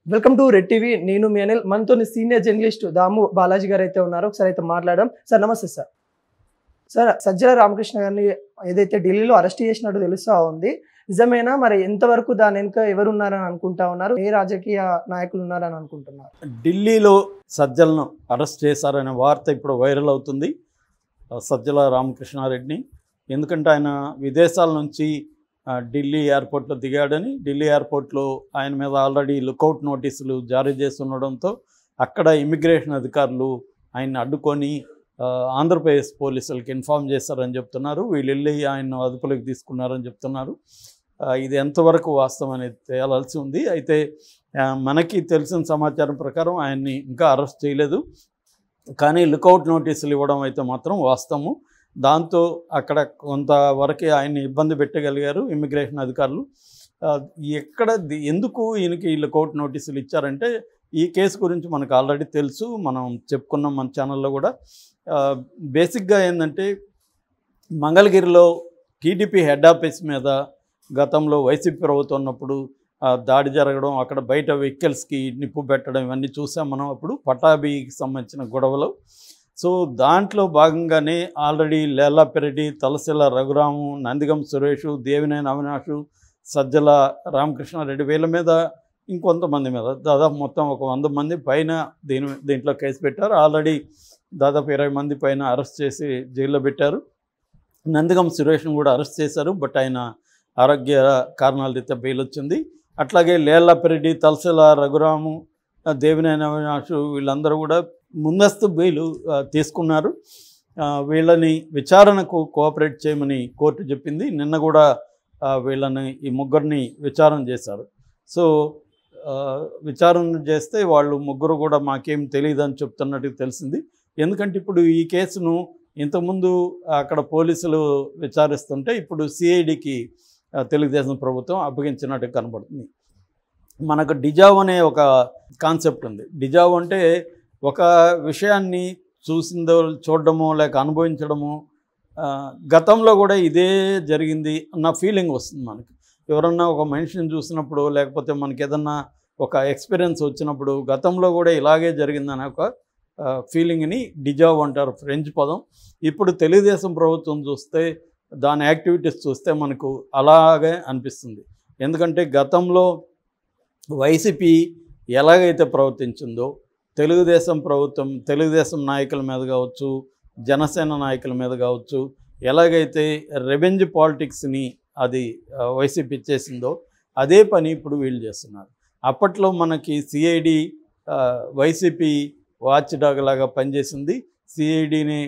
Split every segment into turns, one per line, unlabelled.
welcome to red TV నేను మీ అనిల్ మనతో senior journalist దాము బాలాజీ గారు అయితే ఉన్నారు ఒకసారి అయితే మాట్లాడడం సార్ నమస్తే సార్ సార్ సజ్జల రామకృష్ణ గారిని ఏదైతే ఢిల్లీలో అరెస్ట్ చేసినట్టు తెలుస్తా ఉంది నిజమేనా మరి ఎంతవరకు దాని వెనుక ఎవరు ఉన్నారని అనుకుంటా ఉన్నారు ఏ రాజకీయ నాయకులు ఉన్నారని అనుకుంటున్నారు
ఢిల్లీలో సజ్జలను అరెస్ట్ చేశారనే వార్త ఇప్పుడు వైరల్ అవుతుంది ఆ, సజ్జల రామకృష్ణారెడ్డిని ఎందుకంటే ఆయన విదేశాల నుంచి ఆ, ఢిల్లీ ఎయిర్పోర్ట్లో దిగాడని ఢిల్లీ ఎయిర్పోర్ట్లో ఆయన మీద ఆల్రెడీ లుకౌట్ నోటీసులు జారీ చేసి ఉండడంతో అక్కడ ఇమిగ్రేషన్ అధికారులు ఆయన్ని అడ్డుకొని ఆ, ఆంధ్రప్రదేశ్ పోలీసులకు ఇన్ఫామ్ చేశారని చెప్తున్నారు వీళ్ళు వెళ్ళి ఆయన అదుపులోకి తీసుకున్నారని చెప్తున్నారు ఆ, ఇది ఎంతవరకు వాస్తవం అనేది తేలాల్సి ఉంది అయితే ఆ, మనకి తెలిసిన సమాచారం ప్రకారం ఆయన్ని ఇంకా అరెస్ట్ చేయలేదు కానీ లుకౌట్ నోటీసులు ఇవ్వడం అయితే మాత్రం వాస్తవము దాంతో అక్కడ కొంతవరకు ఆయన్ని ఇబ్బంది పెట్టగలిగారు ఇమిగ్రేషన్ అధికారులు ఆ, ఎక్కడ ది- ఎందుకు ఈయనకి ఈ లుకౌట్ నోటీసులు ఇచ్చారంటే ఈ కేసు గురించి మనకు ఆల్రెడీ తెలుసు మనం చెప్పుకున్నాం మన ఛానల్లో కూడా ఆ, బేసిక్గా ఏంటంటే మంగళగిరిలో టీడీపీ హెడ్ ఆఫీస్ మీద గతంలో వైసీపీ ప్రభుత్వం ఉన్నప్పుడు ఆ, దాడి జరగడం అక్కడ బయట వెహికల్స్కి నిప్పు పెట్టడం ఇవన్నీ చూసాం మనం అప్పుడు పటాబీకి సంబంధించిన గొడవలు సో దాంట్లో భాగంగానే ఆల్రెడీ లేలాపెరెడ్డి తలసిల రఘురాము నందిగం సురేష్ దేవినేని అవినాష్ సజ్జల రామకృష్ణారెడ్డి వీళ్ళ మీద ఇంకొంతమంది మీద దాదాపు మొత్తం ఒక వంద మంది పైన దీని దీంట్లో కేసు పెట్టారు ఆల్రెడీ దాదాపు ఇరవై మంది పైన అరెస్ట్ చేసి జైల్లో పెట్టారు నందిగం సురేష్ను కూడా అరెస్ట్ చేశారు బట్ ఆయన ఆరోగ్య కారణాల రీత్యా బెయిల్ వచ్చింది అట్లాగే లేల్లపెరెడ్డి తలసల రఘురాము ఆ, దేవినేని అవినాష్ వీళ్ళందరూ కూడా ముందస్తు బెయిల్ ఆ, తీసుకున్నారు ఆ, వీళ్ళని విచారణకు కోఆపరేట్ చేయమని కోర్టు చెప్పింది నిన్న కూడా ఆ, వీళ్ళని ఈ ముగ్గురిని విచారణ చేశారు సో ఆ, విచారణ చేస్తే వాళ్ళు ముగ్గురు కూడా మాకేం తెలియదని చెప్తున్నట్టు తెలిసింది ఎందుకంటే ఇప్పుడు ఈ కేసును ఇంతకుముందు అక్కడ పోలీసులు విచారిస్తుంటే ఇప్పుడు సిఐడికి తెలుగుదేశం ప్రభుత్వం అప్పగించినట్టు కనబడుతుంది మనకు డిజావ్ అనే ఒక కాన్సెప్ట్ ఉంది డిజావ్ అంటే ఒక విషయాన్ని చూసిందో చూడడమో లేక అనుభవించడమో ఆ, గతంలో కూడా ఇదే జరిగింది అన్న ఫీలింగ్ వస్తుంది మనకి ఎవరన్నా ఒక మనిషిని చూసినప్పుడు లేకపోతే మనకి ఏదన్నా ఒక ఎక్స్పీరియన్స్ వచ్చినప్పుడు గతంలో కూడా ఇలాగే జరిగిందనే ఒక ఫీలింగ్ని డిజావ్ అంటారు ఫ్రెంచ్ పదం ఇప్పుడు తెలుగుదేశం ప్రభుత్వం చూస్తే దాని యాక్టివిటీస్ చూస్తే మనకు అలాగే అనిపిస్తుంది ఎందుకంటే గతంలో వైసీపీ ఎలాగైతే ప్రవర్తించిందో తెలుగుదేశం ప్రభుత్వం తెలుగుదేశం నాయకుల మీద కావచ్చు జనసేన నాయకుల మీద కావచ్చు ఎలాగైతే రెవెంజ్ పాలిటిక్స్ని అది ఆ, వైసీపీ చేసిందో అదే పని ఇప్పుడు వీళ్ళు చేస్తున్నారు అప్పట్లో మనకి సిఐడి వైసీపీ వాచ్ డాగ్ లాగా పనిచేసింది సిఐడిని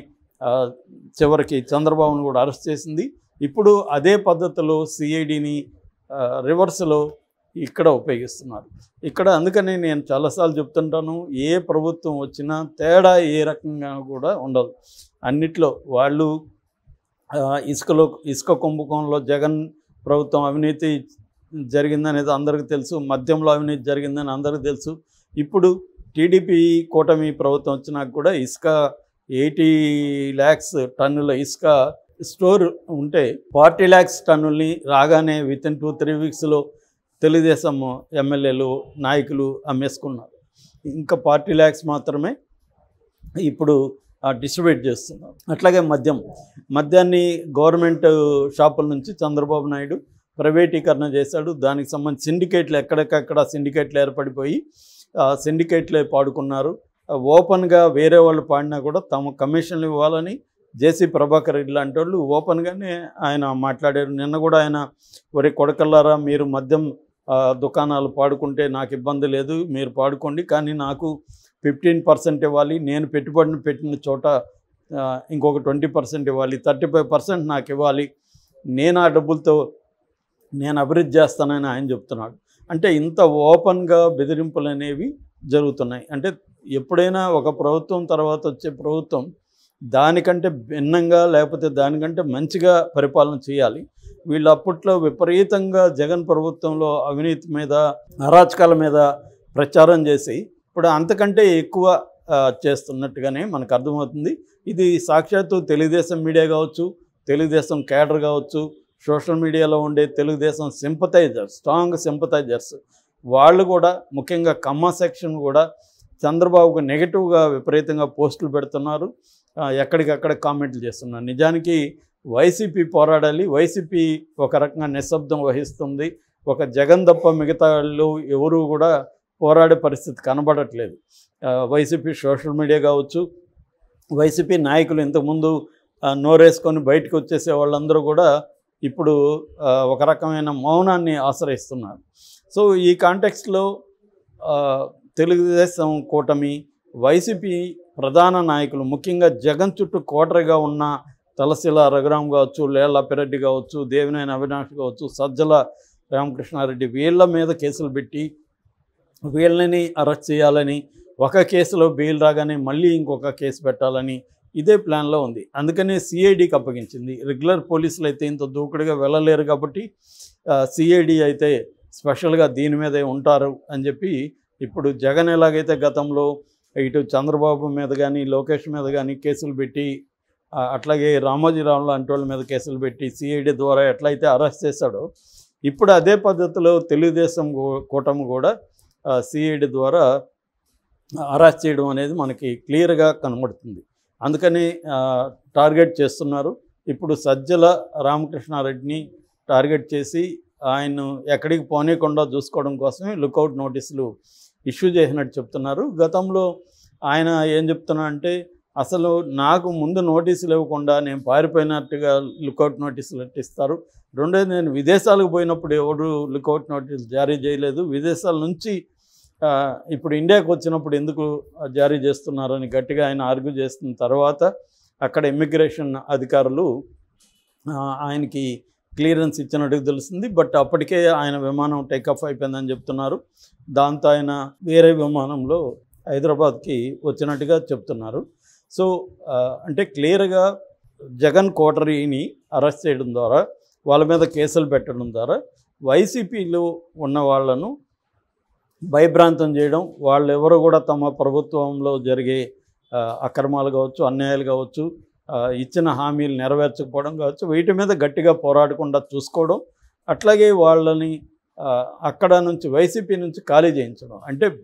చివరికి చంద్రబాబును కూడా అరెస్ట్ చేసింది ఇప్పుడు అదే పద్ధతిలో సిఐడిని రివర్స్లో ఇక్కడ ఉపయోగిస్తున్నారు ఇక్కడ అందుకని నేను చాలాసార్లు చెప్తుంటాను ఏ ప్రభుత్వం వచ్చినా తేడా ఏ రకంగా కూడా ఉండదు అన్నిట్లో వాళ్ళు ఆ, ఇసుకలో ఇసుక కుంభకోణంలో జగన్ ప్రభుత్వం అవినీతి జరిగిందనేది అందరికీ తెలుసు మద్యంలో అవినీతి జరిగిందని అందరికీ తెలుసు ఇప్పుడు టీడీపీ కూటమి ప్రభుత్వం వచ్చినాక కూడా ఇసుక ఎయిటీ ల్యాక్స్ టన్నుల ఇసుక స్టోర్ ఉంటే ఫార్టీ ల్యాక్స్ టన్నుల్ని రాగానే విత్ ఇన్ టూ త్రీ వీక్స్లో తెలుగుదేశం ఎమ్మెల్యేలు నాయకులు అమ్మేసుకున్నారు ఇంకా ఫార్టీ ల్యాక్స్ మాత్రమే ఇప్పుడు డిస్ట్రిబ్యూట్ చేస్తున్నారు అట్లాగే మద్యం మద్యాన్ని గవర్నమెంట్ షాపుల నుంచి చంద్రబాబు నాయుడు ప్రైవేటీకరణ చేశాడు దానికి సంబంధించి సిండికేట్లు ఎక్కడికక్కడ సిండికేట్లు ఏర్పడిపోయి ఆ సిండికేట్లే పాడుకున్నారు ఆ ఓపెన్గా వేరే వాళ్ళు పాడినా కూడా తమ కమిషన్లు ఇవ్వాలని జేసీ ప్రభాకర్ రెడ్డి లాంటి వాళ్ళు ఓపెన్గానే ఆయన మాట్లాడారు నిన్న కూడా ఆయన ఒరే కొడకల్లారా మీరు మద్యం ఆ, దుకాణాలు పాడుకుంటే నాకు ఇబ్బంది లేదు మీరు పాడుకోండి కానీ నాకు ఫిఫ్టీన్ పర్సెంట్ ఇవ్వాలి నేను పెట్టుబడిని పెట్టిన చోట ఆ, ఇంకొక ట్వంటీ పర్సెంట్ ఇవ్వాలి థర్టీ ఫైవ్ పర్సెంట్ నాకు ఇవ్వాలి నేను ఆ డబ్బులతో నేను అభివృద్ధి చేస్తానని ఆయన చెప్తున్నాడు అంటే ఇంత ఓపెన్గా బెదిరింపులు అనేవి జరుగుతున్నాయి అంటే ఎప్పుడైనా ఒక ప్రభుత్వం తర్వాత వచ్చే ప్రభుత్వం దానికంటే భిన్నంగా లేకపోతే దానికంటే మంచిగా పరిపాలన చేయాలి వీళ్ళు అప్పట్లో విపరీతంగా జగన్ ప్రభుత్వంలో అవినీతి మీద అరాచకాల మీద ప్రచారం చేసి ఇప్పుడు అంతకంటే ఎక్కువ ఆ, చేస్తున్నట్టుగానే మనకు అర్థమవుతుంది ఇది సాక్షాత్తు తెలుగుదేశం మీడియా కావచ్చు తెలుగుదేశం క్యాడర్ కావచ్చు సోషల్ మీడియాలో ఉండే తెలుగుదేశం సింపతైజర్స్ స్ట్రాంగ్ సింపతైజర్స్ వాళ్ళు కూడా ముఖ్యంగా కమ్మ సెక్షన్ కూడా చంద్రబాబుకు నెగిటివ్గా విపరీతంగా పోస్టులు పెడుతున్నారు ఆ, ఎక్కడికక్కడ కామెంట్లు చేస్తున్నారు నిజానికి వైసీపీ పోరాడాలి వైసీపీ ఒక రకంగా నిశ్శబ్దం వహిస్తుంది ఒక జగన్ తప్ప మిగతా వాళ్ళు ఎవరు కూడా పోరాడే పరిస్థితి కనబడట్లేదు ఆ, వైసీపీ సోషల్ మీడియా కావచ్చు వైసీపీ నాయకులు ఇంతకుముందు ఆ, నోరేసుకొని బయటకు వచ్చేసే వాళ్ళందరూ కూడా ఇప్పుడు ఆ, ఒక రకమైన మౌనాన్ని ఆశ్రయిస్తున్నారు సో ఈ కాంటెక్స్ట్లో తెలుగుదేశం కూటమి వైసీపీ ప్రధాన నాయకులు ముఖ్యంగా జగన్ చుట్టూ కోటరిగా ఉన్న తలశిల రఘురామ్ కావచ్చు లేళ్ల పిరెడ్డి కావచ్చు దేవినేని అవినాష్ కావచ్చు సజ్జల రామకృష్ణారెడ్డి వీళ్ళ మీద కేసులు పెట్టి వీళ్ళని అరెస్ట్ చేయాలని ఒక కేసులో బెయిల్ రాగానే మళ్ళీ ఇంకొక కేసు పెట్టాలని ఇదే ప్లాన్లో ఉంది అందుకనే సిఐడికి అప్పగించింది రెగ్యులర్ పోలీసులు అయితే ఇంత దూకుడుగా వెళ్ళలేరు కాబట్టి సిఐడి అయితే స్పెషల్గా దీని మీదే ఉంటారు అని చెప్పి ఇప్పుడు జగన్ ఎలాగైతే గతంలో ఇటు చంద్రబాబు మీద కానీ లోకేష్ మీద కానీ కేసులు పెట్టి ఆ, అట్లాగే రామోజీరావు లాంటి వాళ్ళ మీద కేసులు పెట్టి సిఐడి ద్వారా ఎట్లయితే అరెస్ట్ చేశాడో ఇప్పుడు అదే పద్ధతిలో తెలుగుదేశం కూ- కూటమి కూడా సిఐడి ద్వారా అరెస్ట్ చేయడం అనేది మనకి క్లియర్గా కనబడుతుంది అందుకని ఆ, టార్గెట్ చేస్తున్నారు ఇప్పుడు సజ్జల రామకృష్ణారెడ్డిని టార్గెట్ చేసి ఆయన ఎక్కడికి పోనీయకుండా చూసుకోవడం కోసమే లుకౌట్ నోటీసులు ఇష్యూ చేసినట్టు చెప్తున్నారు గతంలో ఆయన ఏం చెప్తున్నా అంటే అసలు నాకు ముందు నోటీసులు ఇవ్వకుండా నేను పారిపోయినట్టుగా లుకౌట్ నోటీసులు ఇస్తారు రెండోది నేను విదేశాలకు పోయినప్పుడు ఎవరు లుకౌట్ నోటీసులు జారీ చేయలేదు విదేశాల నుంచి ఆ, ఇప్పుడు ఇండియాకి వచ్చినప్పుడు ఎందుకు జారీ చేస్తున్నారని గట్టిగా ఆయన ఆర్గ్యూ చేస్తున్న తర్వాత అక్కడ ఇమ్మిగ్రేషన్ అధికారులు ఆ, ఆయనకి క్లియరెన్స్ ఇచ్చినట్టుగా తెలుస్తుంది బట్ అప్పటికే ఆయన విమానం టేకాఫ్ అయిపోయిందని చెప్తున్నారు దాంతో ఆయన వేరే విమానంలో హైదరాబాద్కి వచ్చినట్టుగా చెప్తున్నారు సో ఆ, అంటే క్లియర్గా జగన్ కోటరీని అరెస్ట్ చేయడం ద్వారా వాళ్ళ మీద కేసులు పెట్టడం ద్వారా వైసీపీలో ఉన్న వాళ్ళను భయభ్రాంతం చేయడం వాళ్ళు ఎవరు కూడా తమ ప్రభుత్వంలో జరిగే ఆ, అక్రమాలు కావచ్చు అన్యాయాలు కావచ్చు ఆ, ఇచ్చిన హామీలు నెరవేర్చకపోవడం కావచ్చు వీటి మీద గట్టిగా పోరాడకుండా చూసుకోవడం అట్లాగే వాళ్ళని ఆ, అక్కడ నుంచి వైసీపీ నుంచి ఖాళీ చేయించడం అంటే